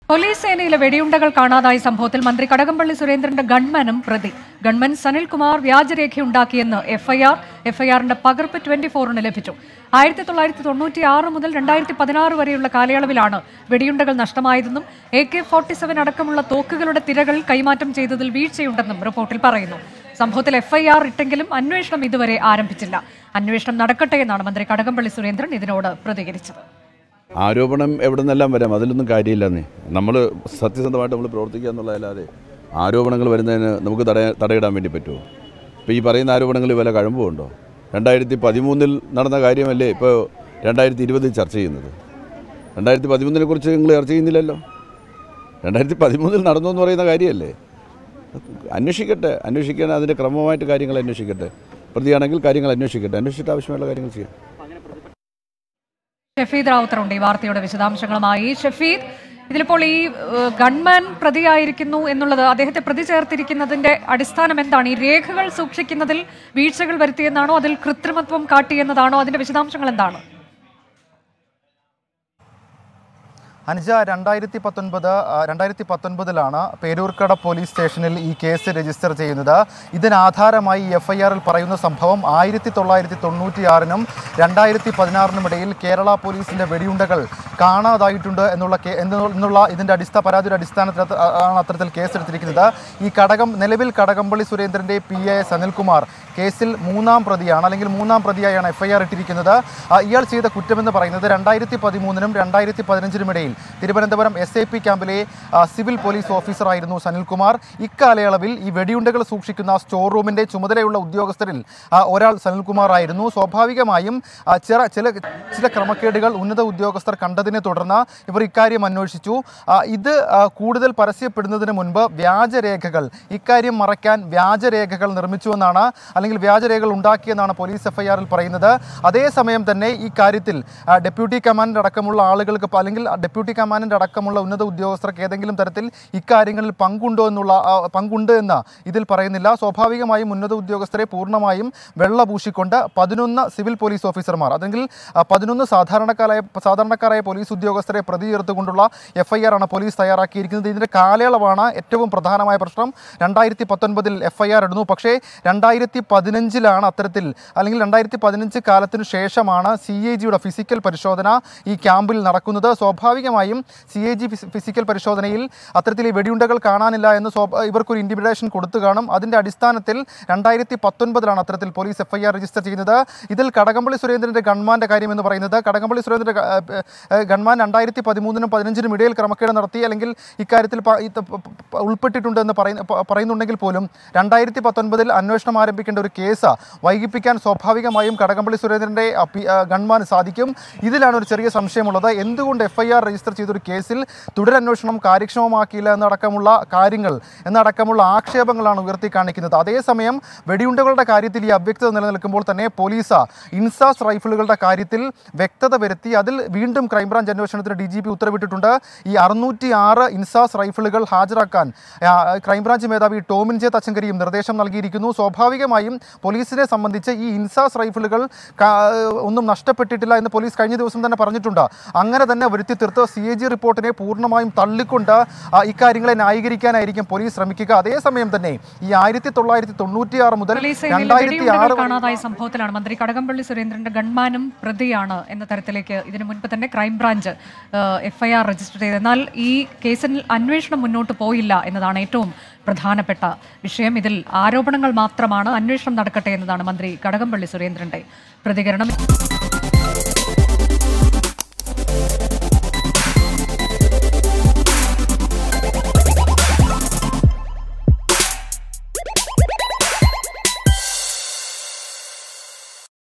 police സേനയിലെ വെടിയുണ്ടകൾ കാണാതായ സംഭവത്തിൽ മന്ത്രി കടകംപള്ളി സുരേന്ദ്രന്റെ ഗൺമാനും പ്രതി ഗൺമാൻ സനിൽകുമാർ വ്യാജരേഖയുണ്ടാക്കിയെന്ന് എഫ്ഐആർ എഫ്ഐആറിന്റെ പകർപ്പ് ട്വന്റി ഫോറിന് ലഭിച്ചു ആയിരത്തി തൊള്ളായിരത്തി തൊണ്ണൂറ്റി ആറ് മുതൽ രണ്ടായിരത്തി പതിനാറ് വരെയുള്ള കാലയളവിലാണ് വെടിയുണ്ടകൾ നഷ്ടമായതെന്നും എ കെ ഫോർട്ടി സെവൻ അടക്കമുള്ള തോക്കുകളുടെ തിരകൾ കൈമാറ്റം ചെയ്തതിൽ വീഴ്ചയുണ്ടെന്നും റിപ്പോർട്ടിൽ പറയുന്നു സംഭവത്തിൽ എഫ്ഐആർ ഇട്ടെങ്കിലും അന്വേഷണം ഇതുവരെ ആരംഭിച്ചില്ല അന്വേഷണം നടക്കട്ടെ എന്നാണ് മന്ത്രി കടകംപള്ളി സുരേന്ദ്രൻ ഇതിനോട് പ്രതികരിച്ചത് ആരോപണം എവിടെ നിന്നെല്ലാം വരാം അതിലൊന്നും കാര്യമില്ലെന്നേ നമ്മൾ സത്യസന്ധമായിട്ട് നമ്മൾ പ്രവർത്തിക്കുക എന്നുള്ളതല്ലാതെ ആരോപണങ്ങൾ വരുന്നതിന് നമുക്ക് തടയ തടയിടാൻ വേണ്ടി പറ്റുമോ ഇപ്പോൾ ഈ പറയുന്ന ആരോപണങ്ങളിൽ വല്ല കഴമ്പുണ്ടോ രണ്ടായിരത്തി പതിമൂന്നിൽ നടന്ന കാര്യമല്ലേ ഇപ്പോൾ രണ്ടായിരത്തി ഇരുപതിൽ ചർച്ച ചെയ്യുന്നത് രണ്ടായിരത്തി പതിമൂന്നിനെ കുറിച്ച് നിങ്ങൾ ചർച്ച ചെയ്യുന്നില്ലല്ലോ രണ്ടായിരത്തി പതിമൂന്നിൽ നടന്നു എന്ന് പറയുന്ന കാര്യമല്ലേ അന്വേഷിക്കട്ടെ അന്വേഷിക്കാൻ അതിൻ്റെ ക്രമമായിട്ട് കാര്യങ്ങൾ അന്വേഷിക്കട്ടെ പ്രതിയാണെങ്കിൽ കാര്യങ്ങൾ അന്വേഷിക്കട്ടെ അന്വേഷിച്ചിട്ട് ആവശ്യമുള്ള കാര്യങ്ങൾ ചെയ്യാം ഷഫീദ് റാവുത്തറുണ്ട് ഈ വാർത്തയുടെ വിശദാംശങ്ങളുമായി ഷഫീദ് ഇതിലിപ്പോൾ ഈ ഏഹ്, ഗൺമാൻ പ്രതിയായിരിക്കുന്നു എന്നുള്ളത് അദ്ദേഹത്തെ പ്രതി ചേർത്തിരിക്കുന്നതിന്റെ അടിസ്ഥാനം എന്താണ് ഈ രേഖകൾ സൂക്ഷിക്കുന്നതിൽ വീഴ്ചകൾ വരുത്തിയെന്നാണോ അതിൽ കൃത്രിമത്വം കാട്ടിയെന്നതാണോ അതിന്റെ വിശദാംശങ്ങൾ എന്താണ് അനുജ രണ്ടായിരത്തി പത്തൊൻപത് രണ്ടായിരത്തി പത്തൊൻപതിലാണ് പേരൂർക്കട പോലീസ് സ്റ്റേഷനിൽ ഈ കേസ് രജിസ്റ്റർ ചെയ്യുന്നത് ഇതിനാധാരമായി എഫ് ഐ ആറിൽ പറയുന്ന സംഭവം ആയിരത്തി തൊള്ളായിരത്തി തൊണ്ണൂറ്റിയാറിനും രണ്ടായിരത്തി പതിനാറിനും ഇടയിൽ കേരള പോലീസിന്റെ വെടിയുണ്ടകൾ കാണാതായിട്ടുണ്ട് എന്നുള്ള കേ- എന്നുള്ള എന്നുള്ള ഇതിന്റെ അടിസ്ഥാന പരാതിയുടെ അടിസ്ഥാനത്തിൽ അത് ആണ് അത്തരത്തിൽ കേസെടുത്തിരിക്കുന്നത് ഈ കടകം നിലവിൽ കടകംപള്ളി സുരേന്ദ്രന്റെ പി എ സനിൽകുമാർ കേസിൽ മൂന്നാം പ്രതിയാണ് അല്ലെങ്കിൽ മൂന്നാം പ്രതിയായാണ് എഫ് ഐ ആർ ഇട്ടിരിക്കുന്നത് ആ, ഇയാൾ ചെയ്ത കുറ്റമെന്ന് പറയുന്നത് രണ്ടായിരത്തി പതിമൂന്നിനും രണ്ടായിരത്തി പതിനഞ്ചിനും ഇടയിൽ തിരുവനന്തപുരം എസ് ഐ പി ക്യാമ്പിലെ ആ, സിവിൽ പോലീസ് ഓഫീസറായിരുന്നു സനിൽകുമാർ ഇക്കാലയളവിൽ ഈ വെടിയുണ്ടകൾ സൂക്ഷിക്കുന്ന സ്റ്റോർ റൂമിന്റെ ചുമതലയുള്ള ഉദ്യോഗസ്ഥരിൽ ആ, ഒരാൾ സനിൽകുമാർ ആയിരുന്നു സ്വാഭാവികമായും ആ, ചില ചില ചില ക്രമക്കേടുകൾ ഉന്നത ഉദ്യോഗസ്ഥർ കണ്ടതിനെ തുടർന്ന് ഇവർ ഇക്കാര്യം അന്വേഷിച്ചു ആ, ഇത് ആ, കൂടുതൽ പരസ്യപ്പെടുന്നതിന് മുൻപ് വ്യാജരേഖകൾ ഇക്കാര്യം മറയ്ക്കാൻ വ്യാജരേഖകൾ നിർമ്മിച്ചുവെന്നാണ് അല്ലെങ്കിൽ വ്യാജരേഖകൾ ഉണ്ടാക്കിയെന്നാണ് പോലീസ് എഫ്ഐആറിൽ പറയുന്നത് അതേസമയം തന്നെ ഈ കാര്യത്തിൽ ആ, ഡെപ്യൂട്ടി കമാൻഡർ അടക്കമുള്ള ആളുകൾക്ക് പ- അല്ലെങ്കിൽ ഡെപ്യൂട്ടി കമാൻഡർ അടക്കമുള്ള ഉന്നത ഉദ്യോഗസ്ഥർക്ക് ഏതെങ്കിലും തരത്തിൽ ഇക്കാര്യങ്ങളിൽ പങ്കുണ്ടോ എന്നുള്ള ആ, പങ്കുണ്ട് എന്ന് ഇതിൽ പറയുന്നില്ല സ്വാഭാവികമായും ഉന്നത ഉദ്യോഗസ്ഥരെ പൂർണ്ണമായും വെള്ള പൂശിക്കൊണ്ട് പതിനൊന്ന് സിവിൽ പോലീസ് ഓഫീസർമാർ അല്ലെങ്കിൽ ആ, പതിനൊന്ന് സാധാരണക്കാരായ സാധാരണക്കാരായ പോലീസ് ഉദ്യോഗസ്ഥരെ പ്രതി ചേർത്തുകൊണ്ടുള്ള എഫ് ഐ ആർ ആണ് പോലീസ് തയ്യാറാക്കിയിരിക്കുന്നത് ഇതിൻ്റെ കാലയളവാണ് ഏറ്റവും പ്രധാനമായ പ്രശ്നം രണ്ടായിരത്തി പത്തൊൻപതിൽ എഫ് ഐ ആർ ഇടുന്നു പക്ഷേ രണ്ടായിരത്തി പതിനഞ്ചിലാണ് അത്തരത്തിൽ അല്ലെങ്കിൽ രണ്ടായിരത്തി പതിനഞ്ച് കാലത്തിനു ശേഷമാണ് സി എ ജിയുടെ ഫിസിക്കൽ പരിശോധന ഈ ക്യാമ്പിൽ നടക്കുന്നത് സ്വാഭാവികമായും സി എ ജി ഫിസിക്കൽ പരിശോധനയിൽ അത്തരത്തിൽ ഈ വെടിയുണ്ടകൾ കാണാനില്ല എന്ന് സ്വാഭ- ഇവർക്കൊരു ഇൻറ്റിമിഡേഷൻ കൊടുത്തു കാണും അതിൻ്റെ അടിസ്ഥാനത്തിൽ രണ്ടായിരത്തി പത്തൊൻപതിലാണ് അത്തരത്തിൽ police F I R register ചെയ്യുന്നത് ഇതിൽ കടകംപള്ളി സുരേന്ദ്രൻ്റെ ഗൺമാൻ്റെ കാര്യം എന്ന് പറയുന്നത് കടകംപള്ളി സുരേന്ദ്രൻ്റെ ഗ- ഏഹ് ഏഹ് ഗൺമാൻ രണ്ടായിരത്തി പതിമൂന്നിനും പതിനഞ്ചിനും ഇടയിൽ ക്രമക്കേട് നടത്തി അല്ലെങ്കിൽ ഇക്കാര്യത്തിൽ പ- ഇത് പ- പ- ഉൾപ്പെട്ടിട്ടുണ്ട് എന്ന് പറയുന്ന പ- പറയുന്നുണ്ടെങ്കിൽ പോലും രണ്ടായിരത്തി പത്തൊൻപതിൽ അന്വേഷണം ആരംഭിക്കേണ്ട ഒരു കേസ് വൈകിപ്പിക്കാൻ സ്വാഭാവികമായും കടകംപള്ളി സുരേന്ദ്രൻ്റെ ഗൺമാന് സാധിക്കും ഇതിലാണ് ഒരു ചെറിയ സംശയമുള്ളത് എന്തുകൊണ്ട് എഫ് ഐ ആർ രജിസ്റ്റർ ചെയ്തൊരു കേസിൽ തുടരന്വേഷണം കാര്യക്ഷമമാക്കിയില്ല എന്നടക്കമുള്ള കാര്യങ്ങൾ എന്നടക്കമുള്ള ആക്ഷേപങ്ങളാണ് ഉയർത്തി കാണിക്കുന്നത് അതേസമയം വെടിയുണ്ടകളുടെ കാര്യത്തിൽ ഈ അവ്യക്തത നിലനിൽക്കുമ്പോൾ തന്നെ പോലീസ് ഇൻസാസ് റൈഫിളുകളുടെ കാര്യത്തിൽ വ്യക്തത വരുത്തി അതിൽ വീണ്ടും ക്രൈംബ്രാഞ്ച് അന്വേഷണത്തിന് ഡി ജി പി ഉത്തരവിട്ടിട്ടുണ്ട് ഈ അറുന്നൂറ്റി ആറ് ഇൻസാസ് റൈഫിളുകൾ ഹാജരാക്കാൻ ആ, ക്രൈംബ്രാഞ്ച് മേധാവി ടോമിൻ ജെ തച്ചങ്കരിയും നിർദ്ദേശം നൽകിയിരിക്കുന്നു സ്വാഭാവികമായും പോലീസിനെ സംബന്ധിച്ച് ഈ ഇൻസാസ് റൈഫിളുകൾ കാ- ഒന്നും നഷ്ടപ്പെട്ടിട്ടില്ല എന്ന് പോലീസ് കഴിഞ്ഞ ദിവസം തന്നെ പറഞ്ഞിട്ടുണ്ട് അങ്ങനെ തന്നെ വരുത്തി തീർത്ത് സി എ ജി റിപ്പോർട്ടിനെ പൂർണ്ണമായും തള്ളിക്കൊണ്ട് ആ, ഇക്കാര്യങ്ങളെ ന്യായീകരിക്കാനായിരിക്കും പോലീസ് ശ്രമിക്കുക അതേസമയം തന്നെ ഈ ആയിരത്തി തൊള്ളായിരത്തി തൊണ്ണൂറ്റിയാറ് മുതൽ പോലീസ് സേനയിലെ രണ്ടായിരത്തി വെടിയുണ്ടകൾ ആറ് കാണാതായ സംഭവത്തിലാണ് മന്ത്രി കടകംപള്ളി സുരേന്ദ്രന്റെ ഗൺമാനും പ്രതിയാണ് എന്ന തരത്തിലേക്ക് ഇതിനു മുൻപ് തന്നെ ക്രൈംബ്രാഞ്ച് എഫ്ഐആർ രജിസ്റ്റർ ചെയ്തത് എന്നാൽ ഈ കേസിൽ അന്വേഷണം മുന്നോട്ട് പോയില്ല എന്നതാണ് ഏറ്റവും പ്രധാനപ്പെട്ട വിഷയം ഇതിൽ ആരോപണങ്ങൾ മാത്രമാണ് അന്വേഷണം നടക്കട്ടെ എന്നതാണ് മന്ത്രി കടകംപള്ളി സുരേന്ദ്രന്റെ പ്രതികരണം